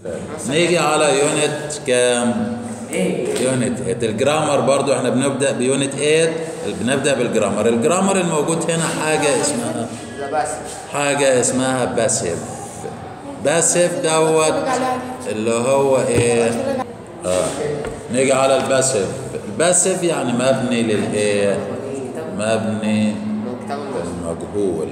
نيجي على يونت كام ايه يونت 8 الجرامر برضو احنا بنبدا بيونت 8 بنبدا بالجرامر الجرامر الموجود هنا حاجه اسمها ذا بس حاجه اسمها باسيف باسيف دوت اللي هو ايه اه نيجي على الباسيف الباسيف يعني مبني للايه مبني كتاب للمجهول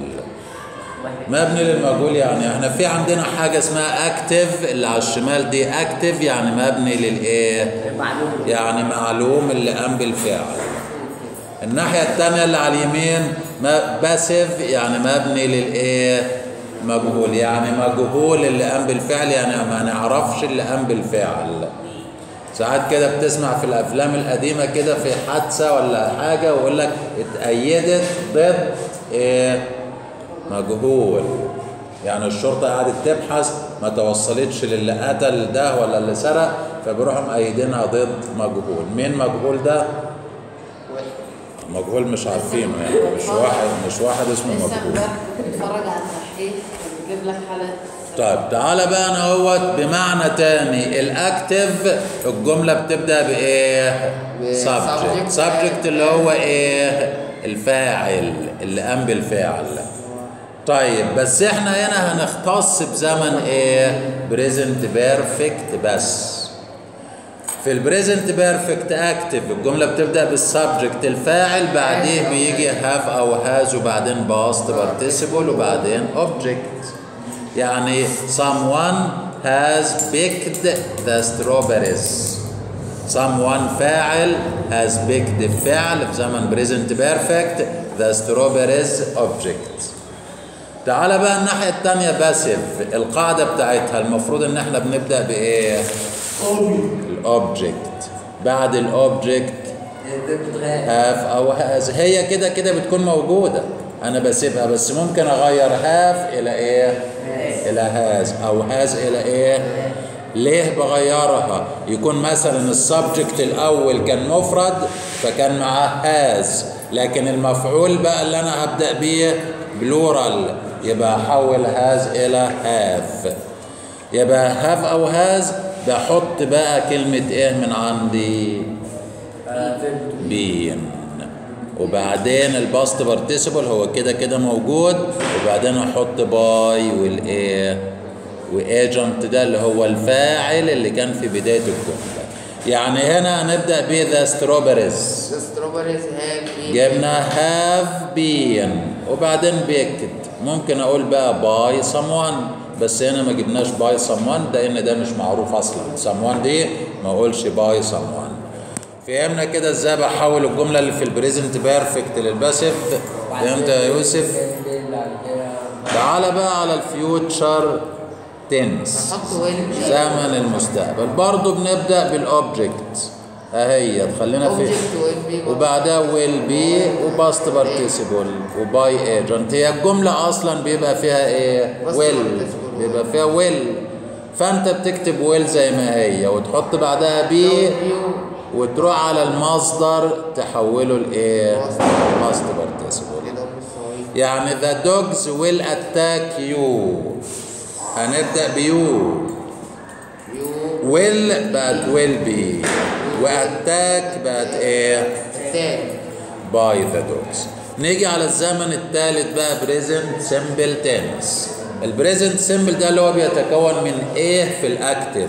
مبني للمجهول يعني احنا في عندنا حاجه اسمها اكتف اللي على الشمال دي اكتف يعني مبني للايه المعلوم يعني معلوم اللي قام بالفعل الناحية التانية اللي على اليمين باسيف يعني مبني للايه مجهول يعني مجهول اللي قام بالفعل يعني ما نعرفش اللي قام بالفعل ساعات كده بتسمع في الافلام القديمه كده في حادثه ولا حاجه ويقول لك اتأيدت ضد ايه مجهول يعني الشرطه قعدت تبحث ما توصلتش للي قتل ده ولا اللي سرق فبيروحوا مأيدينها ضد مجهول مين مجهول ده مجهول مش عارفينه يعني مش واحد مش واحد اسمه لسه مجهول امبارح كنت بتفرج على الدحيح بيجيب لك حالة طيب تعالى بقى انا اهوت بمعنى تاني الاكتف الجمله بتبدا بايه ب- سبجكت subject. سبجكت اللي هو ايه الفاعل اللي قام بالفعل طيب بس احنا هنا هنختص بزمن ايه بريزنت بيرفكت بس في البريزنت بيرفكت اكتف الجمله بتبدا بالسبجكت الفاعل بعديه بيجي هاف او هاز وبعدين باست بارتيسيبل وبعدين اوبجكت يعني someone has picked the strawberries someone فاعل has picked فعل في زمن present perfect the strawberries object تعال بقى الناحية التانية باسف القاعدة بتاعتها المفروض ان احنا بنبدأ بايه الاوبجكت بعد الاوبجكت هاف او هاز هي كده كده بتكون موجودة انا بسيبها بس ممكن اغير هاف الى ايه الى هاز او هاز الى ايه ليه بغيرها يكون مثلا السبجكت الاول كان مفرد فكان معاه هاز لكن المفعول بقى اللي انا هبدا بيه بلورال يبقى احول هاز الى هاف يبقى هاف او هاز بحط بقى كلمه ايه من عندي بين وبعدين الباست بارتيسيبل هو كده كده موجود وبعدين احط باي والايه وايجنت ده اللي هو الفاعل اللي كان في بدايه الجمله يعني هنا هنبدا ب ذا ستروبريز The strawberries have been جبنا هاف بين وبعدين بيكت ممكن اقول بقى باي someone بس هنا ما جبناش باي someone لان ده مش معروف اصلا someone دي ما اقولش باي someone فهمنا كده ازاي بحول الجمله اللي في البريزنت بيرفكت للباسيف فهمت يا يوسف تعالى بقى على الفيوتشر تنس نحط وين زمن المستقبل برضو بنبدا بالاوبجكت اهي خلينا في object will be وبعدها ويل بي وباست بارتيسيبل وباي ايجنت هي الجمله اصلا بيبقى فيها ايه Past ويل participle. بيبقى فيها ويل فانت بتكتب ويل زي ما هي وتحط بعدها بي وتروح على المصدر تحوله لايه باست بارتيسيبل كده مش يعني the dogs will attack you هنبدأ بيو you will بقت will be واتاك بقت ايه attack by the dogs نيجي على الزمن الثالث بقى present simple tense البريزنت سيمبل ده اللي هو بيتكون من ايه في الاكتف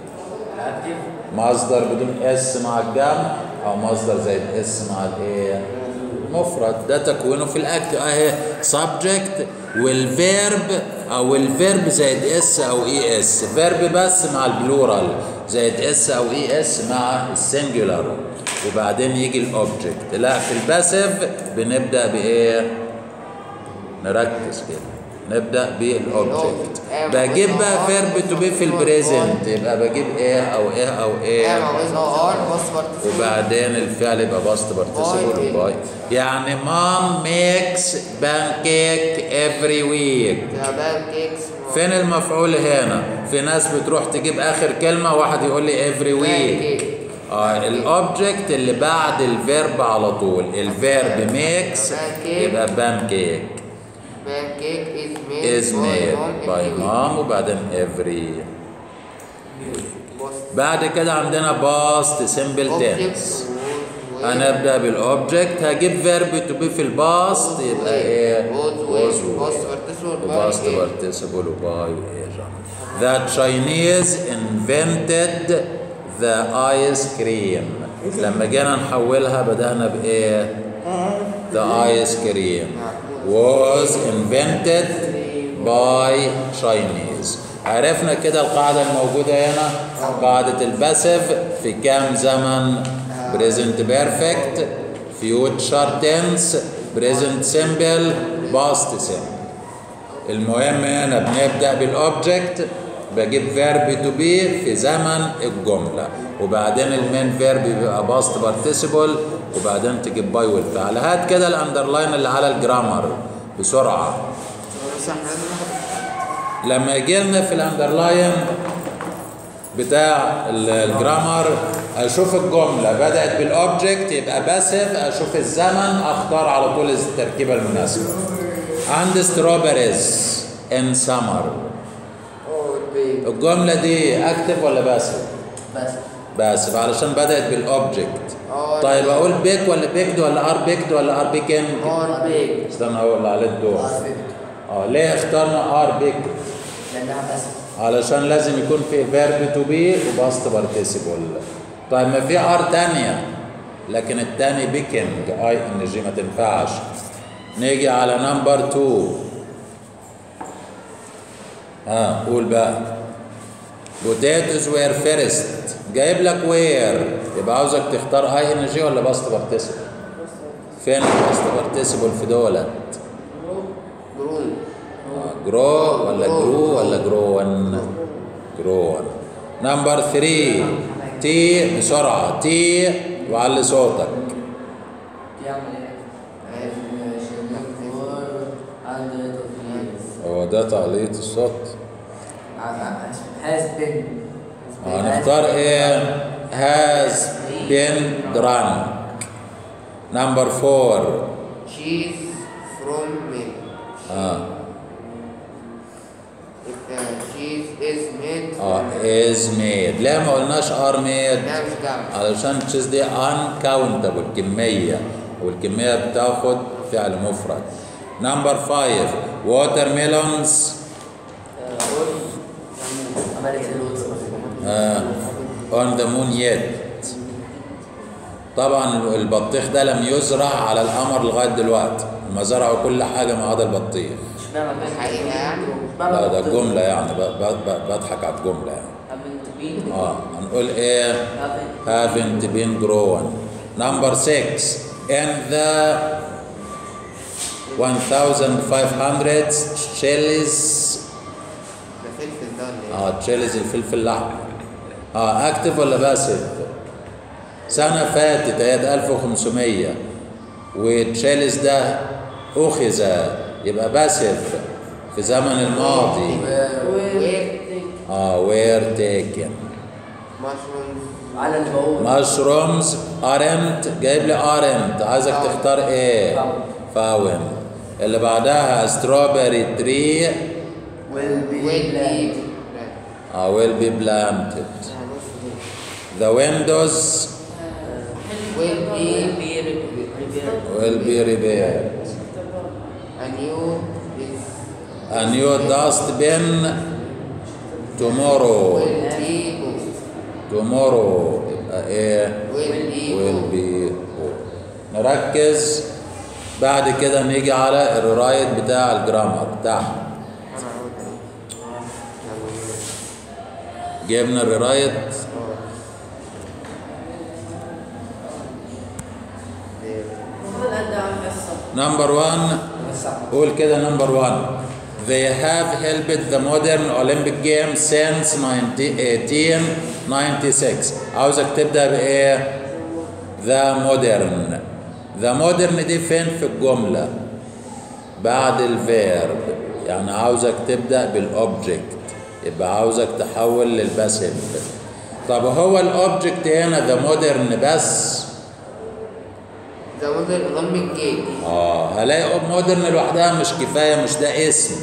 مصدر بدون اس مع الجمع او مصدر زائد اس مع الايه مفرد ده تكوينه في الاكت اهي subject والفيرب او الفيرب زائد اس او اي اس فيرب بس مع البلورال زائد اس او اي اس مع السنجولار وبعدين يجي الاوبجكت لا في الباسيف بنبدا بايه نركز كده نبدا بالاوبجكت بجيب بقى فيرب تو بي في البريزنت يبقى بجيب ايه او ايه او ايه am always or was participle وبعدين الفعل يبقى باست بارتيسيبل وباي يعني مام ميكس بانكيك افري ويك the pancakes فين المفعول هنا في ناس بتروح تجيب اخر كلمه واحد يقول لي افري ويك pancake اه الاوبجكت اللي بعد الفيرب على طول الفيرب ميكس يبقى بانكيك pancake is made is by made mom by every week. mom وبعدين every was بعد كده عندنا باست سيمبل object تنس was were هنبدا بالاوبجكت هجيب فيرب تو بي في الباست يبقى ايه was was were were. past participle by وباست a. participle وباي وايه The Chinese invented the ice cream لما جينا نحولها بدأنا بإيه؟ The ice cream was invented by Chinese عرفنا كده القاعدة الموجودة هنا قاعدة الباسف في كام زمن present perfect future tense present simple past simple المهم هنا بنبدا بالاوبجكت بجيب فيرب تو بي في زمن الجمله وبعدين المين فيرب بيبقى باست بارتيسيبل وبعدين تجيب باي والفعل هات كده الاندرلاين اللي على الجرامر بسرعه بس احنا لازم ناخد لما يجي لنا في الاندرلاين بتاع ال- الجرامر اشوف الجمله بدات بالاوبجكت يبقى باسف اشوف الزمن اختار على طول التركيبه المناسبه عندي ستروبريز ان سمر or big الجمله دي اكتف ولا باسف بس باسف علشان بدات بالاوبجكت آه. طيب اقول بيك ولا بيكد ولا ار بيكد ولا ار بيكن or big استنى اقول على الدور اه ليه اخترنا ار بيكد لانها بس علشان لازم يكون في فيرب تو بي وباست بارتيسيبل طيب ما في ار تانية لكن التاني بيكنج اي ان جي ما تنفعش نيجي على نمبر 2 ها قول بقى بوتيتوز وير فيرست جايب لك وير يبقى عاوزك تختار اي ان جي ولا باست بارتيسيبل فين الباست بارتيسيبل في دولت جرون جرو ولا جرو ولا جروون جروون نمبر 3 تي بسرعة تي وعلي صوتك بيعمل ايه؟ هو ده تعليق الصوت has been هنختار ايه has been drunk نمبر 4 cheese from milk اه if the cheese is made اه is made ليه ما قلناش are made لا مش دعوة علشان تشيز دي uncountable كمية والكمية بتاخد فعل مفرد نمبر 5 ووتر ميلونز عملت الوتر اون ذا مون يت طبعا البطيخ ده لم يزرع على القمر لغايه دلوقتي هم زرعوا كل حاجه ما عدا البطيخ حقيقة يعني لا ده جمله يعني ب- ب- ب- بضحك على الجمله يعني اه هنقول ايه haven't been grown number 6 in the 1500 chilies ده فلفل ده ولا ايه؟ اه تشيلز الفلفل الاحمر اه اكتف ولا باسف سنه فاتت اهي 1500 وتشيلز ده اخذ يبقى باسف في زمن الماضي اه وير تيكن mushrooms على البول مشرومز ارنت جايب لي ارنت عايزك فاون. تختار ايه فاون اللي بعدها ستروبري تري will be will black. be اه will be planted the windows will be will be repaired. will be repaired a new is a new dustbin tomorrow will be good tomorrow يبقى ايه will be will good be نركز بعد كده نيجي على الرايت بتاع الجرامر تحت انا عاوز جبنا الرايت المفروض أدي على الحصة. نمبر 1 قول كده نمبر 1 They have helped the modern Olympic Games since 1896 عاوزك تبدأ بإيه؟ The modern The modern دي فين في الجملة؟ بعد الفيرب يعني عاوزك تبدأ بالأوبجكت يبقى عاوزك تحول للباسيف طب هو الأوبجكت هنا ذا مودرن بس ذا موديل اولمبيك جيم اه هلاقي مودرن لوحدها مش كفايه مش ده اسم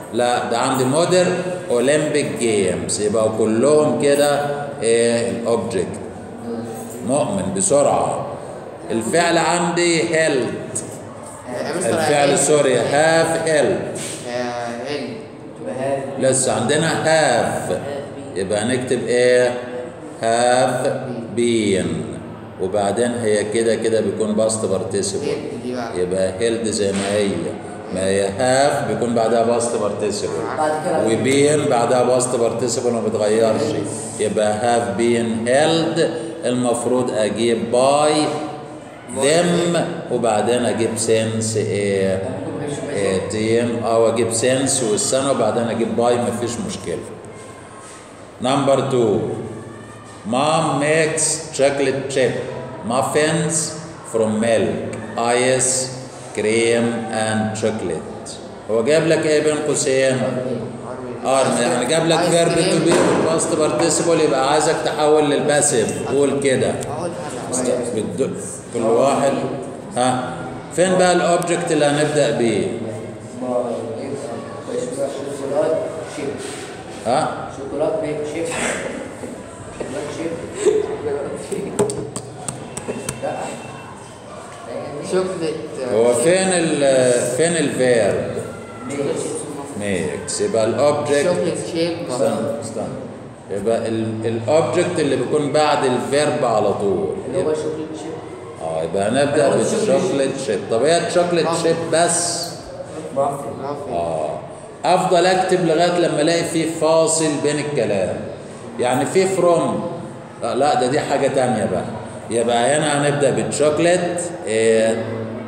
لا ده عندي مودر اولمبيك جيمز يبقى كلهم كده ايه الاوبجكت مؤمن بسرعه الفعل عندي هيلد الفعل سوري هاف هيلد هل تبقى هاف لسه عندنا هاف يبقى نكتب ايه هاف بين وبعدين هي كده كده بيكون باست بارتيسيبل هل دي بقى يبقى هيلد زي ما هي ما هي هاف بيكون بعدها باست بارتيسيبل بعد كده وبين بعدها باست بارتيسيبل ما بيتغيرش يبقى هاف بين هيلد المفروض اجيب باي ذم وبعدين اجيب سنس ايه إيه تيم او اجيب سنس والسنه وبعدين اجيب باي مفيش مشكله نمبر 2 Mom makes chocolate chip muffins from milk, ice, cream and chocolate. هو جاب لك ايه بين قوسين؟ ارم يعني جاب لك آيس فيرب كريم. تو بي والباست بارتيسيبل يبقى عايزك تحول للباسيف قول كده اقول حاجه بتد- كل واحد ها فين بقى الاوبجكت اللي هنبدا بيه؟ ما شوكولات شيب ها؟ شوكولات ميك شيب شوكولات شيب شوكولات شيب لا شوكليت هو فين ال فين الفيرب؟ ميك ميكس يبقى الاوبجكت شوكليت شيب استنى استنى يبقى الاوبجكت اللي بيكون بعد الفيرب على طول اللي هو شوكولات شيب اه يبقى هنبدا أنا قلت بالشوكليت شيب طب هي الشوكليت شيب بس مافن مافن اه افضل اكتب لغايه لما الاقي فيه فاصل بين الكلام يعني في فروم لا, لا ده دي حاجه تانية بقى يبقى هنا هنبدا بالشوكليت إيه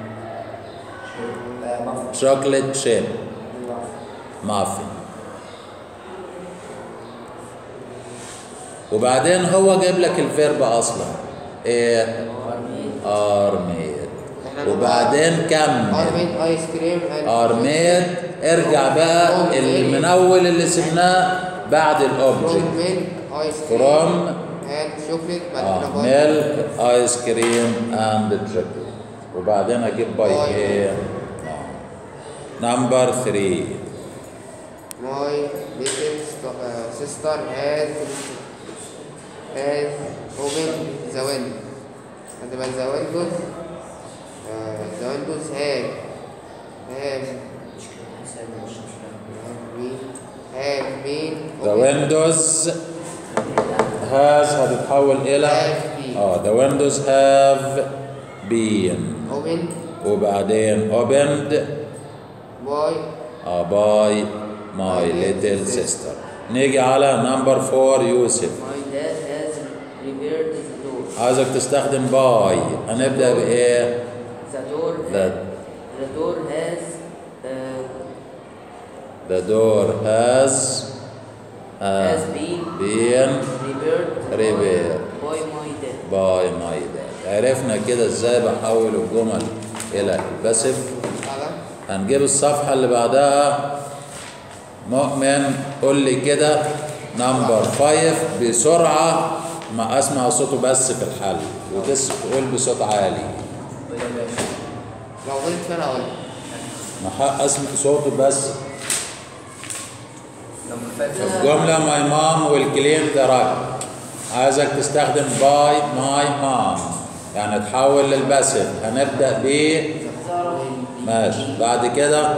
مافن شوكليت شيب مافن وبعدين هو جايب لك الفيرب اصلا ايه ارميد وبعدين كمل ارميد ايس كريم ارميد ارجع بقى المنول اللي سبناه بعد الاوبجكت فروم ميلك ايس كريم فروم and شوكليت بعد اه كده باي ميلك ايس كريم اند شوكليت وبعدين اجيب باي باي. ايه نمبر 3 My little st- uh, sister has has opened the window. هتبقى the windows uh, the windows have have have been have been ذا opened. ويندوز هاز هتتحول الى Have been. اه ذا ويندوز هاف بين opened وبعدين opened by اه باي ماي ليتل سيستر نيجي على نمبر 4 يوسف My dad has repaired the door. عايزك تستخدم باي هنبدا بايه The door The- the door has uh, The door has uh, has been been repaired repaired. by my dad. by my dad عرفنا كده ازاي بحول الجمل الى الباسف على هنجيب الصفحة اللي بعدها مؤمن قول لي كده نمبر فايف بسرعة ما اسمع صوته بس في الحل وتقول بصوت عالي لو غلط فانا اقول ما حق اسمع صوته بس Number five. الجملة my mom will clean the rug عايزك تستخدم by my mom يعني تحول للباسف هنبدأ ب ماشي بعد كده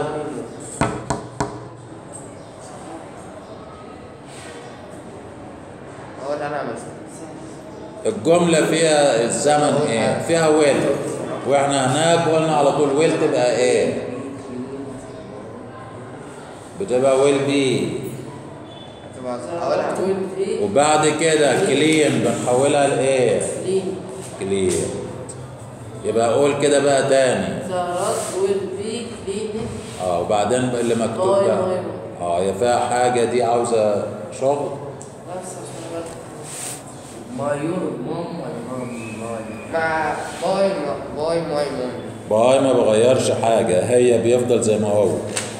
اقول انا مثلا الجملة فيها الزمن ايه فيها will واحنا هناك قلنا على طول will تبقى ايه بتبقى will be هتبقى اقولها وبعد كده clean بنحولها لايه Clean. clean يبقى قول كده بقى تاني The rug will be cleaned اه وبعدين بقى اللي مكتوب باي بقى باي. اه هي فيها حاجة دي عاوزة شغل بس عشان My your mom my mom my مع باي باي ماي مام باي ما بغيرش حاجة هي بيفضل زي ما هو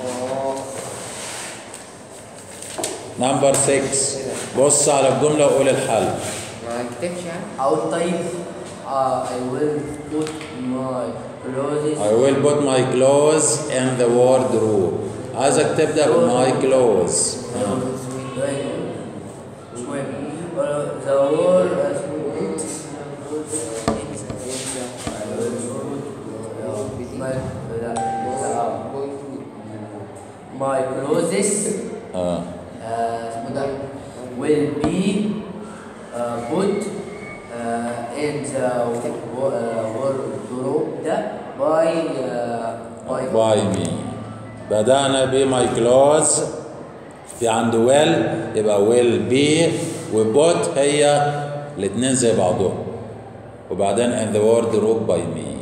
نمبر 6 بص على الجملة وقول الحل ما كتبش يعني أول طيب uh, I will put my clothes I will put my clothes in the wardrobe عايزك تبدا بماي كلوز مش مهم ذا وور My clothes اه uh, اسمه ده will be uh, put uh, in the wa- uh, wardrobe ده by uh, by باي مي بدأنا بماي كلوز في عند ويل يبقى ويل بي وبوت هي الاتنين زي بعضهم وبعدين in the wardrobe by me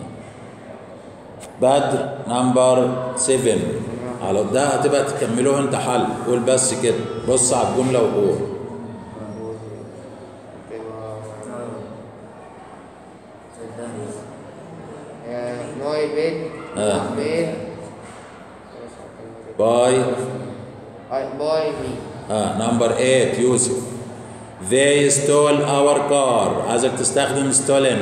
بدر نمبر 7 على ده هتبقى تكملوه انت حل قول بس كده بص على الجملة وقول ماي بيت آه. بيت باي باي مي اه نمبر 8 يوسف they stole our car عايزك تستخدم stolen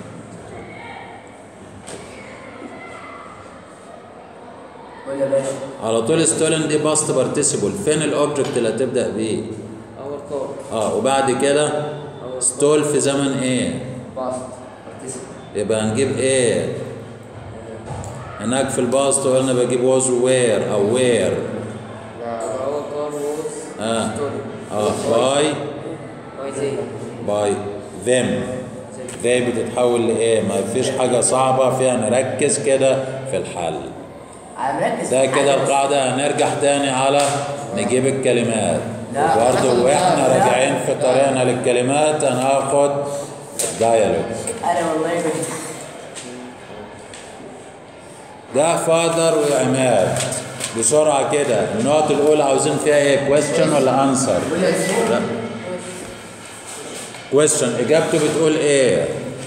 قول يا باشا على طول stolen دي باست بارتيسيبل فين الاوبجكت اللي هتبدا بيه اور كار اه وبعد كده stole في زمن ايه باست participant يبقى هنجيب ايه هناك في الباست قلنا بجيب was where او where اور كار ووز اه اه باي باي زي باي them they بتتحول لايه ما فيش حاجه صعبه فيها نركز كده في الحل انا مركز ده في كده حاجة بس. القاعدة هنرجع تاني على نجيب الكلمات لا، برضه واحنا لا. راجعين في طريقنا للكلمات هناخد الدايالوج انا والله كنت ده فادر وعماد بسرعة كده النقط الأولى عاوزين فيها ايه كويستشن ولا انسر؟ لا كويستشن إجابته بتقول ايه؟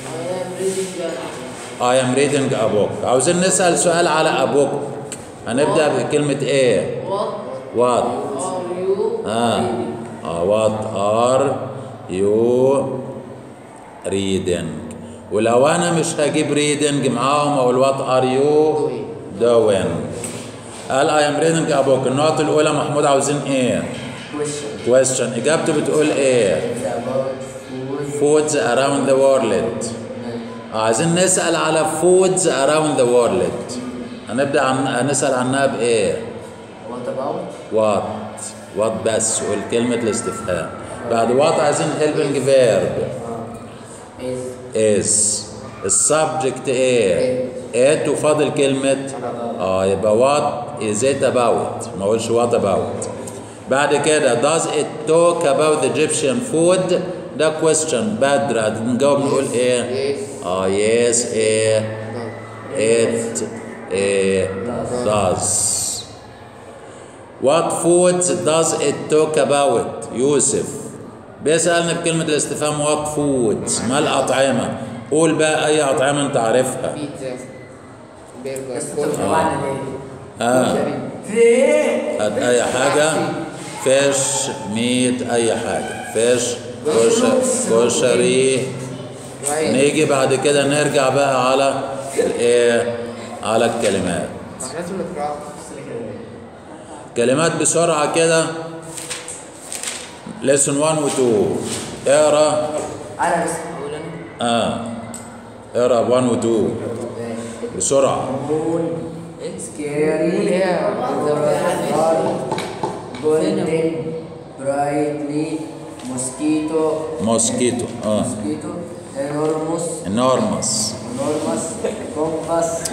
I am reading a book عاوزين نسأل سؤال على a book هنبدأ بكلمة ايه؟ What آه. آه what are you reading ولو أنا مش هجيب reading معاهم أقول what are you doing قال I am reading a book النقطة الأولى محمود عاوزين إيه؟ question question إجابته بتقول إيه؟ is about food foods around the world عايزين نسأل على foods around the world هنبدأ عن... هنسأل عنها بإيه؟ what about what what بس والكلمة الاستفهام بعد what عايزين helping verb is is السبجكت ايه it وفاضل كلمة اه يبقى what is it about ما اقولش what about بعد كده does it talk about the Egyptian food ده question بدر هنجاوب نقول ايه Yes. اه yes ايه it eh, does What foods does it talk about يوسف بيسألني بكلمة الاستفهام what foods ما الأطعمة قول بقى أي أطعمة أنت عارفها بيتزا برجر بس كل طبعا ليه آه في ايه هات أي حاجة فيش ميت أي حاجة فيش كشري كشري نيجي بعد كده نرجع بقى على الإيه على الكلمات احنا لازم نقرأ كلمات بسرعة كده lesson 1 و 2 اقرا انا بس اه اقرا 1 و 2 بسرعة moon scary golden brightly mosquito موسكيتو اه mosquito enormous enormous enormous compass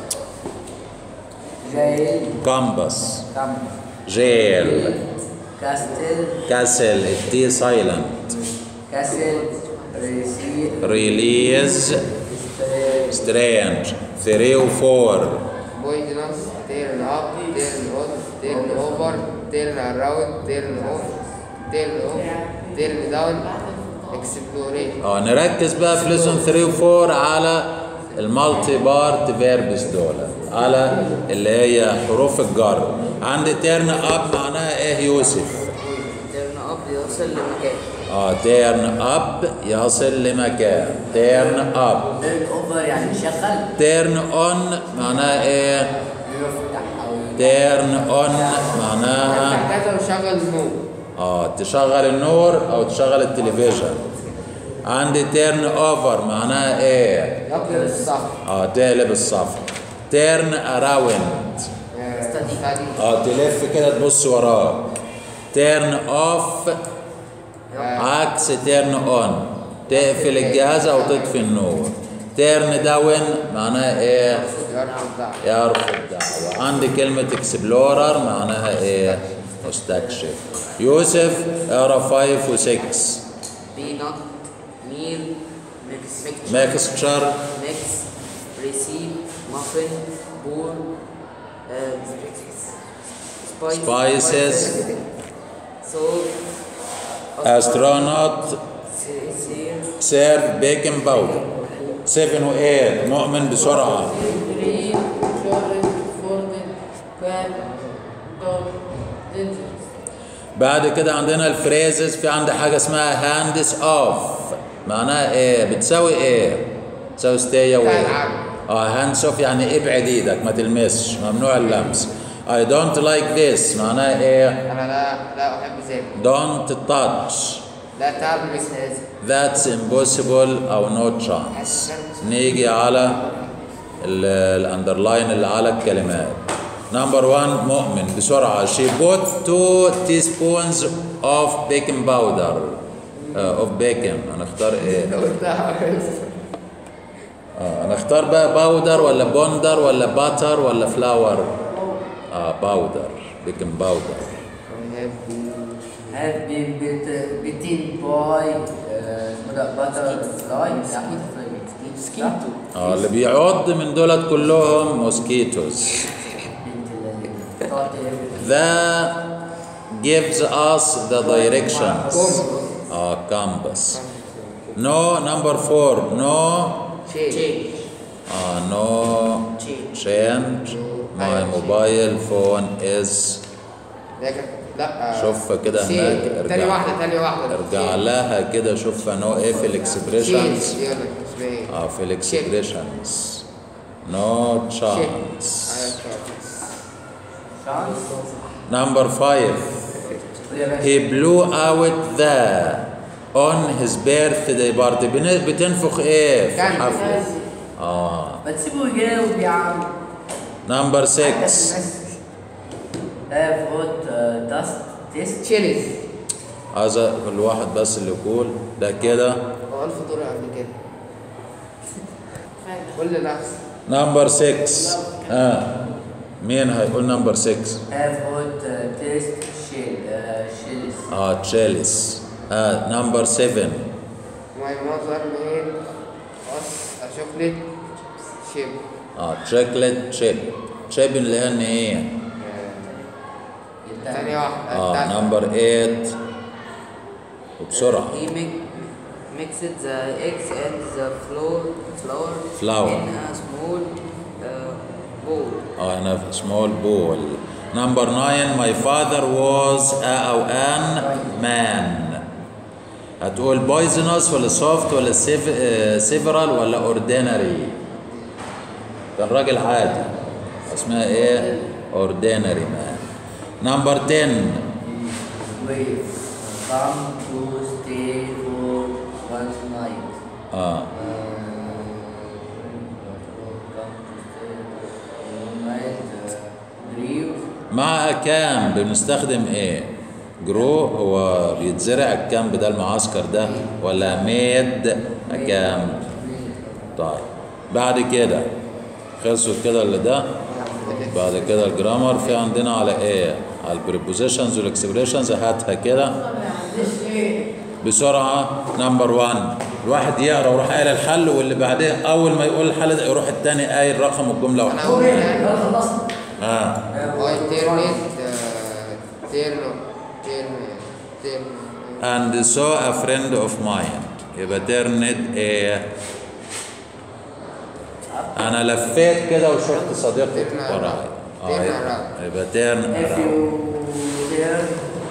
jail كامبس compass جيل castle كاسل التي سايلنت castle receive ريليز سترينج 3 و 4 بوينتنس تيرن اب تيرن اون تيرن اوفر تيرن اراوند تيرن اوف تيرن اوف تيرن داون اكسبلوريشن اه نركز بقى في ليسون 3 و 4 على المالتي بارت فيربس دول على اللي هي حروف الجر عند تيرن اب معناها ايه يوسف تيرن اب يوصل لمكان اه تيرن اب يصل لمكان تيرن اب turn over يعني شغل تيرن اون معناها ايه يفتح او تيرن اون معناها افتح كذا وشغل نور اه تشغل النور او تشغل التلفزيون عندي تيرن اوفر معناها ايه يقلب الصف اه تقلب الصف تيرن اراوند استدي اه تلف كده تبص وراك تيرن اوف عكس تيرن اون تقفل الجهاز او تطفي النور تيرن داون معناها ايه يرفض ضعف يرفض دعوة عندي كلمة اكسبلورر معناها ايه مستكشف يوسف اقرا 5 و 6 peanut meal mix mixture ميكستشر mix receive muffin pour uh, spice Spices. salt استرونوت sear سيرف بيكنج باودر 7 و 8 مؤمن بسرعة Green, Jordan, Forden, Quack, Dog, Ginger. بعد كده عندنا الفريزز في عندي حاجة اسمها هاندس اوف معناها ايه بتساوي ايه بتساوي ستي بتاع وايه العقل. اه هاندس اوف يعني ابعد ايدك ما تلمسش ممنوع اللمس I don't like this معناها ايه انا لا لا احب ذلك don't touch لا تلمس هذا that's impossible او no chance نيجي على الاندرلاين اللي على الكلمات نمبر 1 مؤمن بسرعة she put two teaspoons of baking powder uh, of bacon هنختار ايه؟ اه هنختار بقى باودر ولا بوندر ولا باتر ولا فلاور؟ اه باودر بيكنج باودر have been bit, bitten by uh, اسمه ده butterfly mosquito اه اللي بيعض من دولت كلهم موسكيتوز That gives us the directions. Uh, compass. No, number four. No, شيء uh, no change. My mobile phone is. لكن لا شوف كده سي. هناك تاني ارجع واحدة تاني واحدة ارجع لها كده شوفها نو ايه في الاكسبريشنز شيء يلا اسمها ايه؟ اه في الاكسبريشنز نو تشانس Number five. He blew out the on his birthday party. بن- بتنفخ ايه في كان. حفلة؟ اه ما تسيبه يجاوب يا عم Number six. have hot uh, dust test تشيلز هذا الواحد بس اللي يقول ده كده هو ألف دور قبل كده كل نفس Number six. اه مين هيقول number six؟ have hot uh, test shell uh, shells اه تشيلس اه number seven. ماي ماذر ميد أس شوكليت شيب اه chocolate chip. chip اللي هي ايه؟ تاني واحدة اه التالتة. number eight. وبسرعة. he mix, mixed the eggs and the flour flour Flour. in a small uh, bowl اه هنا في small bowl. Number nine, my father was a أو an man. هتقول poisonous ولا soft ولا sev- آه، several ولا ordinary. كان راجل عادي. اسمها ايه؟ ordinary man. Number ten, we come to stay for one night اه uh, come to stay for one night uh, grieve مع كامب بنستخدم ايه؟ جرو هو بيتزرع الكامب ده المعسكر ده ولا ميد كامب طيب بعد كده خلصوا كده اللي ده بعد كده الجرامر في عندنا على ايه؟ على البريبوزيشنز والاكسبريشنز هاتها كده بسرعه نمبر 1 الواحد يقرا ويروح قايل الحل واللي بعديه اول ما يقول الحل ده يروح الثاني قايل رقم الجمله أنا واحده أقول يعني ها I turned uh, turn turn turn and saw a friend of mine يبقى turned ايه انا لفيت كده وشفت صديقي Turn around. وراي اه Turn يبقى- around. يبقى turn if around you turn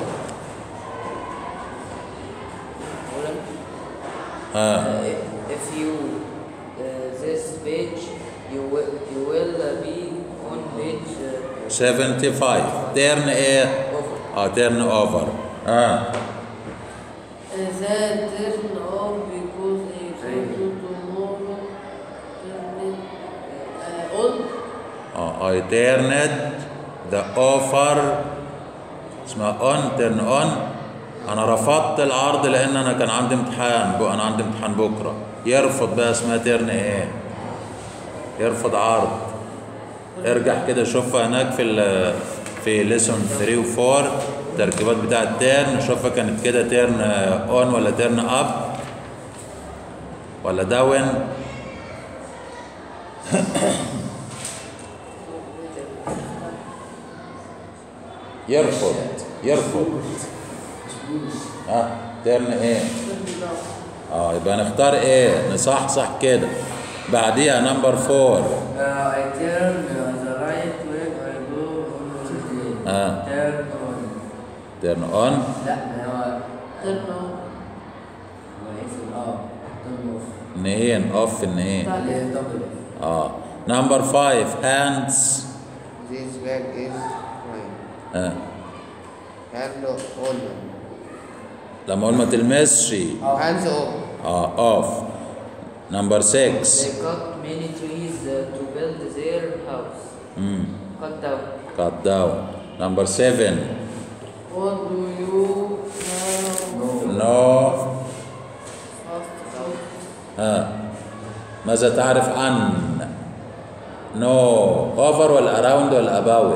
ها if you uh, this page you will you will uh, be on page uh, 75 تيرن ايه اه تيرن اوفر اه That turn off because I told you tomorrow turn it uh, on اه اي تيرند ذا اوفر اسمها اون تيرن اون انا رفضت العرض لان انا كان عندي امتحان بو انا عندي امتحان بكره يرفض بقى اسمها تيرن ايه يرفض عرض ارجع كده شوفها هناك في ال في ليسون 3 و4 التركيبات بتاعه تيرن شوفها كانت كده تيرن اون ولا تيرن اب ولا داون يرفض يرفض ها ترن ايه اه يبقى نختار ايه نصحصح كده بعديها نمبر فور Uh, I turn uh, the right when I go on the آه. turn on. ترن اون لا ما هو turn on هو اسم اه turn off. نهين اوف النهين اللي هي double. اه نمبر فايف هاندز This bag is mine. اه Hand on. لما اقول ما تلمسش Hands off. اه اوف نمبر 6 They cut many trees uh, to build their house. امم Cut down. كات داون نمبر 7 what do you now نو fast food ها ماذا تعرف عن نو اوفر ولا اراوند ولا اباوت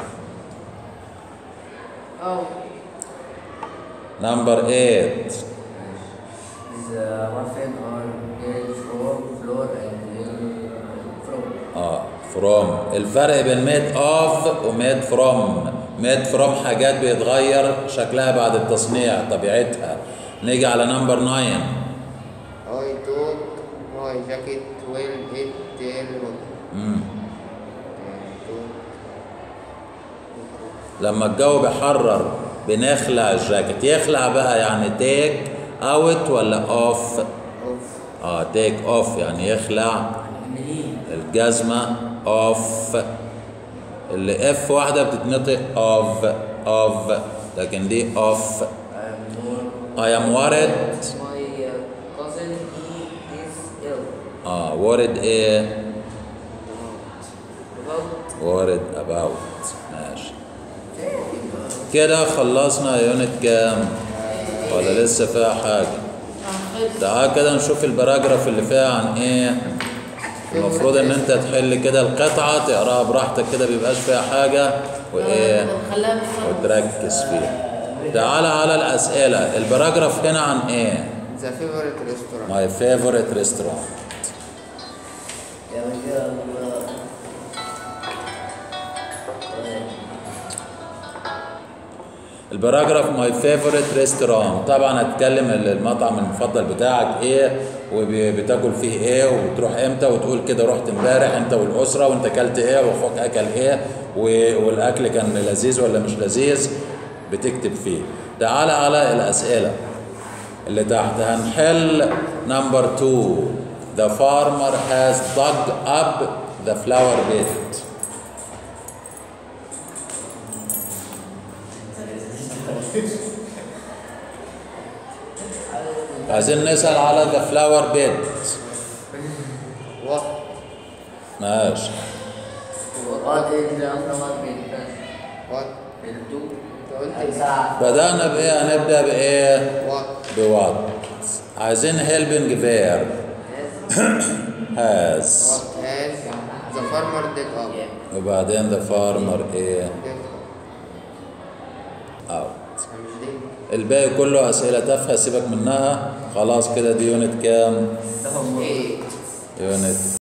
أو نمبر 8 Is uh, muffin or made from flour and uh, from. اه فروم الفرق بين ميد اوف وميد فروم ميد فروم حاجات بيتغير شكلها بعد التصنيع طبيعتها نيجي على نمبر 9 I thought my jacket will hit their road. امم I thought لما الجو بيحرر بنخلع الجاكيت يخلع بقى يعني تيك اوت ولا اوف of اه تيك اوف يعني يخلع منين؟ الجزمة اوف اللي اف واحدة بتتنطق اوف اوف لكن دي اوف I'm more I am worried My uh, cousin he is ill. اه worried ايه About worried about ماشي كده خلصنا يونت كام ولا لسه فيها حاجة أخذ تعال كده نشوف البراجراف اللي فيها عن ايه المفروض ان انت تحل كده القطعة تقراها براحتك كده بيبقاش فيها حاجة وايه نخليها بالصبر. وتركز فيها تعال على الأسئلة البراجراف هنا عن ايه the favorite restaurant. my favorite restaurant يا رجال البراجراف ماي فيفورت ريستورانت طبعا هتكلم المطعم المفضل بتاعك ايه وبتاكل فيه ايه وبتروح امتى وتقول كده رحت امبارح انت والاسره وانت اكلت ايه واخوك اكل ايه و- والاكل كان لذيذ ولا مش لذيذ بتكتب فيه تعال على الاسئله اللي تحت هنحل نمبر 2 The farmer has dug up the flower bed عايزين نسأل على the flower bed What? ماشي What is the flower bed? What? الدو انت قلت ايه؟ ساعة بدأنا بإيه هنبدأ بإيه What? بوات عايزين helping verb has What has the farmer dig up? وبعدين the farmer إيه Dig up. out مش dig. الباقي كله أسئلة تافهة سيبك منها خلاص كده دي يونت كام Eight. يونت